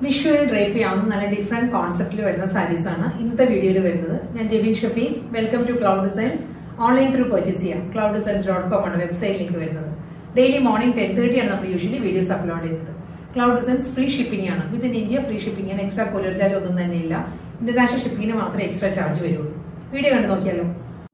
visual drape ചെയ്യാവുന്ന നല്ല different കോൺസെപ്റ്റിൽ വരുന്ന സാരീസ് ആണ് ഇന്നത്തെ വീഡിയോയിൽ വരുന്നത് ഞാൻ Jebin Shafi welcome to cloud designs online through purchase ചെയ്യാം ക്ലൗഡ് ഡിസൈൻസ് ഡോട്ട് കോം ആണ് വെബ്സൈറ്റ് ലിങ്ക് വരുന്നത് ഡെയിലി മോർണിംഗ് ടെൻ തേർട്ടി ആണ് നമ്മൾ യൂഷ്വലി വീഡിയോസ് അപ്ലോഡ് ചെയ്യുന്നത് ക്ലൗഡ് ഡിസൈൻസ് ഫ്രീ ഷിപ്പിംഗ് ആണ് വിത്തിൻ ഇന്ത്യ ഫ്രീ ഷിപ്പിംഗ് ആണ് എക്സ്ട്രാ കൊറിയർ ചാർജ് ഒന്നും തന്നെ ഇല്ല ഇന്റർനാഷണൽ ഷിപ്പിംഗിന് മാത്രമേ എക്സ്ട്രാ ചാർജ് വരുള്ളൂ വീഡിയോ കണ്ടു നോക്കിയാലോ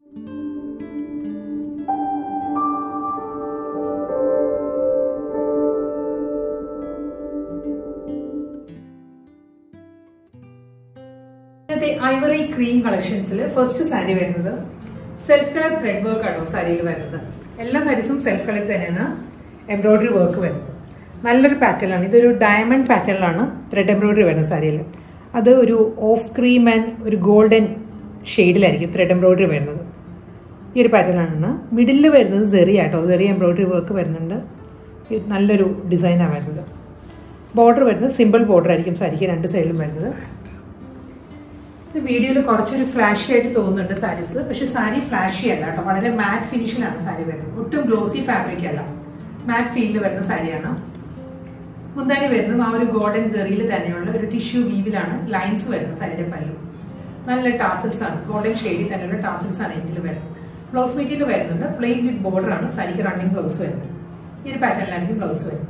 ഇന്നത്തെ ഐവറി ക്രീം കളക്ഷൻസിൽ ഫസ്റ്റ് സാരി വരുന്നത് സെൽഫ് കളർ ത്രെഡ് വർക്ക് ആണോ സാരിയിൽ വരുന്നത് എല്ലാ സാരീസും സെൽഫ് കളർ തന്നെയാണ് എംബ്രോയിഡറി വർക്ക് വരുന്നത് നല്ലൊരു പാറ്റേൺ ആണ് ഇതൊരു ഡയമണ്ട് പാറ്റേണിലാണ് ത്രെഡ് എംബ്രോയിഡറി വരുന്ന സാരിയിൽ അത് ഒരു ഓഫ് ക്രീം ആൻഡ് ഒരു ഗോൾഡൻ ഷെയ്ഡിലായിരിക്കും ത്രെഡ് എംബ്രോയിഡറി വരുന്നത് ഈ ഒരു പാറ്റേണാണ് മിഡിലിൽ വരുന്നത് സെറി ആട്ടോ സെറി എംബ്രോയിഡറി വർക്ക് വരുന്നുണ്ട് ഇത് നല്ലൊരു ഡിസൈനാണ് വരുന്നത് ബോർഡർ വരുന്നത് സിമ്പിൾ ബോർഡർ ആയിരിക്കും സാരിക്ക് രണ്ട് സൈഡിലും വരുന്നത് ഇത് വീഡിയോയിൽ കുറച്ചൊരു ഫ്ലാഷി ആയിട്ട് തോന്നുന്നുണ്ട് സാരീസ് പക്ഷെ സാരി ഫ്ലാഷി അല്ല കേട്ടോ വളരെ മാറ്റ് ഫിനിഷിലാണ് സാരി വരുന്നത് ഒട്ടും ഗ്ലോസി ഫാബ്രിക് അല്ല മാറ്റ് ഫീലിൽ വരുന്ന സാരിയാണ് മുന്താണി വരുന്നത് ആ ഒരു ഗോൾഡൻ സെറിയിൽ തന്നെയുള്ള ഒരു ടിഷ്യൂ വീവിലാണ് ലൈൻസ് വരുന്നത് സാരിയുടെ പല്ലു നല്ല ടാസിൽസ് ആണ് ഗോൾഡൻ ഷെയ്ഡിൽ തന്നെയുള്ള ടാസിൽസ് ആണ് ഇതിൽ വരുന്നത് ബ്ലൗസ് മെറ്റീരിയൽ വരുന്നുണ്ട് പ്ലെയിൻ വിത്ത് ബോർഡർ ആണ് സാരിക്ക് റണ്ണിങ് ബ്ലൗസ് വരുന്നത് ഈ ഒരു പാറ്റേണിലായിരിക്കും ബ്ലൗസ് വരുന്നത്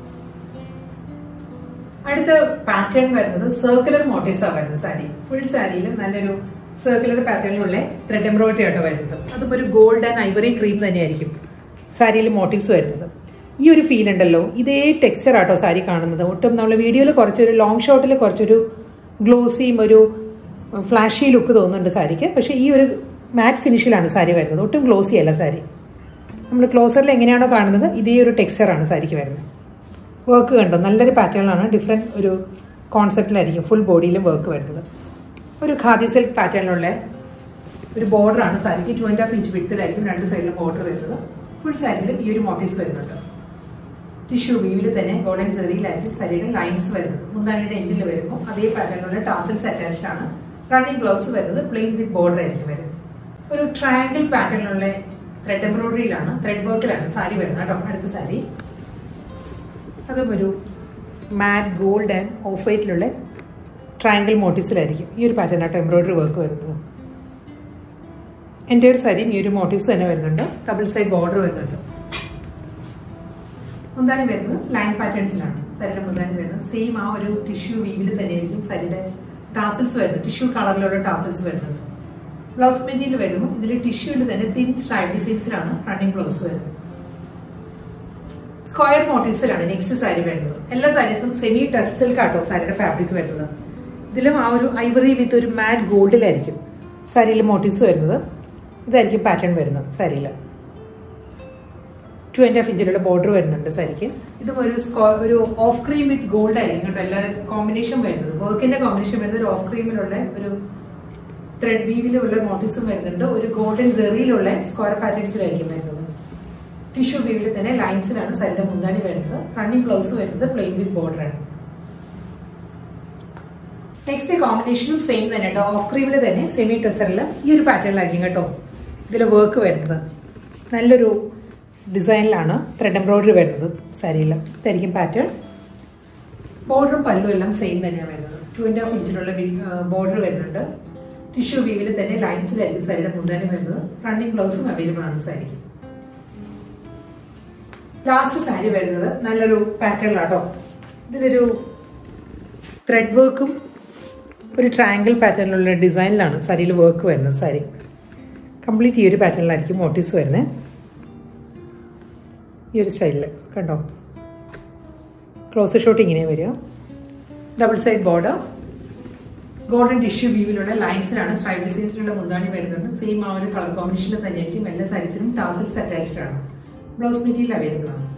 അടുത്ത പാറ്റേൺ വരുന്നത് സർക്കുലർ മോട്ടീവ്സ് ആണ് വരുന്നത് സാരി ഫുൾ സാരിയിലും നല്ലൊരു സർക്കുലർ പാറ്റേണിലുള്ള ത്രെഡ് എംബ്രോയിഡറി ആട്ടോ വരുന്നത് അതിപ്പോ ഒരു ഗോൾഡ് ആൻഡ് ഐവറി ക്രീം തന്നെയായിരിക്കും സാരിയിൽ മോട്ടീവ്സ് വരുന്നത് ഈ ഒരു ഫീൽ ഉണ്ടല്ലോ ഇതേ ടെക്സ്ചർ ആട്ടോ സാരി കാണുന്നത് ഒട്ടും നമ്മൾ വീഡിയോയിൽ കുറച്ചൊരു ലോങ് ഷോട്ടിൽ കുറച്ചൊരു ഗ്ലോസിയും ഒരു ഫ്ലാഷി ലുക്ക് തോന്നുന്നുണ്ട് സാരിക്ക് പക്ഷേ ഈ ഒരു മാറ്റ് ഫിനിഷിലാണ് സാരി വരുന്നത് ഒട്ടും ഗ്ലോസി അല്ല സാരി നമ്മൾ ക്ലോസറിൽ എങ്ങനെയാണോ കാണുന്നത് ഇതേ ഒരു ടെക്സ്ചറാണ് സാരിക്ക് വരുന്നത് വർക്ക് കണ്ടോ നല്ലൊരു പാറ്റേണിലാണ് ഡിഫറെൻറ്റ് ഒരു കോൺസെപ്റ്റിലായിരിക്കും ഫുൾ ബോഡിയിലും വർക്ക് വരുന്നത് ഒരു ഖാദി സിൽക്ക് പാറ്റേണിലുള്ള ഒരു ബോർഡറാണ് സാരിക്ക് ടു ആൻഡ് ഹാഫ് ഇഞ്ച് വിട്ടിലായിരിക്കും രണ്ട് സൈഡിലും ബോർഡർ വരുന്നത് ഫുൾ സാരിയിലും ഈ ഒരു മോട്ടീവ്സ് വരുന്നുണ്ട് ടിഷ്യൂ വീവിൽ തന്നെ ഗോൾഡൻ സെറിയിലായിരിക്കും സാരിയുടെ ലൈൻസ് വരുന്നത് മുന്താണിയുടെ എൻഡിൽ വരുമ്പോൾ അതേ പാറ്റേണിലുള്ള ടാസിൽസ് അറ്റാച്ച്ഡ് ആണ് റണ്ണിങ് ബ്ലൗസ് വരുന്നത് പ്ലെയിൻ വിത്ത് ബോർഡർ ആയിരിക്കും വരുന്നത് ഒരു ട്രയാങ്കിൾ പാറ്റേണിലുള്ള ത്രെഡ് എംബ്രോയിഡറിയിലാണ് ത്രെഡ് വർക്കിലാണ് സാരി വരുന്നത് കേട്ടോ അടുത്ത സാരി അതും ഒരു മാറ്റ് ഗോൾഡ് ആൻഡ് ഓഫ് വൈറ്റിലുള്ള ട്രയാങ്കിൾ മോട്ടീവ്സിലായിരിക്കും ഈ ഒരു പാറ്റേൺ ആട്ടോ എംബ്രോയിഡറി വർക്ക് വരുന്നത് എൻ്റെ ഒരു സാരിയും ഈ ഒരു മോട്ടീവ്സ് തന്നെ വരുന്നുണ്ട് ഡബിൾ സൈഡ് ബോർഡർ വരുന്നുണ്ട് മുന്താണി വരുന്നത് ലൈൻ പാറ്റേൺസിലാണ് സാരിയുടെ മുന്താണി വരുന്നത് സെയിം ആ ഒരു ടിഷ്യൂ വീവിൽ തന്നെയായിരിക്കും സാരിയുടെ ടാസിൽസ് വരുന്നത് ടിഷ്യൂ കളറിലുള്ള ടാസിൽസ് വരുന്നത് ബ്ലൗസ് മെറ്റീരിയൽ വരുമ്പോൾ ഇതിൽ ടിഷ്യൂവിൽ തന്നെ തിൻ സ്ട്രൈപ്പ് ഡിസൈൻസിലാണ് റണ്ണിങ് ബ്ലൗസ് വരുന്നത് സ്ക്വയർ മോട്ടീവ്സിലാണ് നെക്സ്റ്റ് സാരി വരുന്നത് എല്ലാ സാരീസും സെമി ടച്ച് സിൽക്ക് ആട്ടോ സാരിയുടെ ഫാബ്രിക് വരുന്നത് ഇതിലും ആ ഒരു ഐവറി വിത്ത് ഒരു മാറ്റ് ഗോൾഡിലായിരിക്കും സാരിയിൽ മോട്ടീവ്സ് വരുന്നത് ഇതായിരിക്കും പാറ്റേൺ വരുന്നത് സാരിയിൽ ടു ആൻഡ് ഹാഫ് ഇഞ്ചിലുള്ള ബോർഡർ വരുന്നുണ്ട് സാരിക്ക് ഇതും ഒരു ഒരു ഓഫ് ക്രീം വിത്ത് ഗോൾഡ് ആയിരിക്കും കേട്ടോ എല്ലാ കോമ്പിനേഷൻ വരുന്നത് വർക്കിന്റെ കോമ്പിനേഷൻ വരുന്നത് ഒരു ഓഫ് ക്രീമിലുള്ള ഒരു ത്രെഡ് വീവിലുള്ള മോട്ടീവ്സും വരുന്നുണ്ട് ഒരു ഗോൾഡൻ ജെറിയിലുള്ള സ്ക്വയർ പാറ്റേൺസിലായിരിക്കും വരുന്നത് ടിഷ്യൂ വീവിൽ തന്നെ ലൈൻസിലാണ് സാരിയുടെ മുന്താണി വരുന്നത് റണ്ണിങ് ബ്ലൗസ് വരുന്നത് പ്ലെയിൻ വിത്ത് ബോർഡർ ആണ് നെക്സ്റ്റ് കോമ്പിനേഷനും സെയിം തന്നെ കേട്ടോ ഓഫ് ക്രീമിൽ തന്നെ സെമി ടെസറിൽ ഈ ഒരു പാറ്റേണിലായിരിക്കും കേട്ടോ ഇതിൽ വർക്ക് വരുന്നത് നല്ലൊരു ഡിസൈനിലാണ് ത്രെഡ് എംബ്രോയിഡറി വരുന്നത് സാരിയിൽ ഇതായിരിക്കും പാറ്റേൺ ബോർഡറും പല്ലും എല്ലാം സെയിം തന്നെയാണ് വരുന്നത് ടു ആൻഡ് ഹാഫ് ഇഞ്ചിലുള്ള ബോർഡർ വരുന്നുണ്ട് ടിഷ്യൂ വീവിൽ തന്നെ ലൈൻസിലായിരിക്കും സാരിയുടെ മുന്താണി വരുന്നത് റണ്ണിങ് ബ്ലൗസും അവൈലബിൾ ആണ് സാരിക്ക് ലാസ്റ്റ് സാരി വരുന്നത് നല്ലൊരു പാറ്റേണിലാട്ടോ ഇതിലൊരു ത്രെഡ് വർക്കും ഒരു ട്രയാങ്കിൾ പാറ്റേണിലുള്ള ഡിസൈനിലാണ് സാരിയിൽ വർക്ക് വരുന്നത് സാരി കംപ്ലീറ്റ് ഈ ഒരു പാറ്റേണിലായിരിക്കും മോട്ടീവ്സ് വരുന്നത് ഈ ഒരു സ്റ്റൈലിൽ കണ്ടോ ക്ലോസ് ഷോട്ട് ഇങ്ങനെ വരിക double side border golden tissue വ്യൂവിലുള്ള ലൈൻസിലാണ് സ്ട്രൈപ്പ് ഡിസൈൻസിലുള്ള മുന്താണി വരുന്നത് സെയിം ആ ഒരു കളർ കോമ്പിനേഷനിൽ തന്നെയായിരിക്കും എല്ലാ സൈസിലും ടാസിൽസ് അറ്റാച്ച്ഡ് ആണ് ബ്ലൗസ് മെറ്റീരിയൽ അവൈലബിൾ ആണ്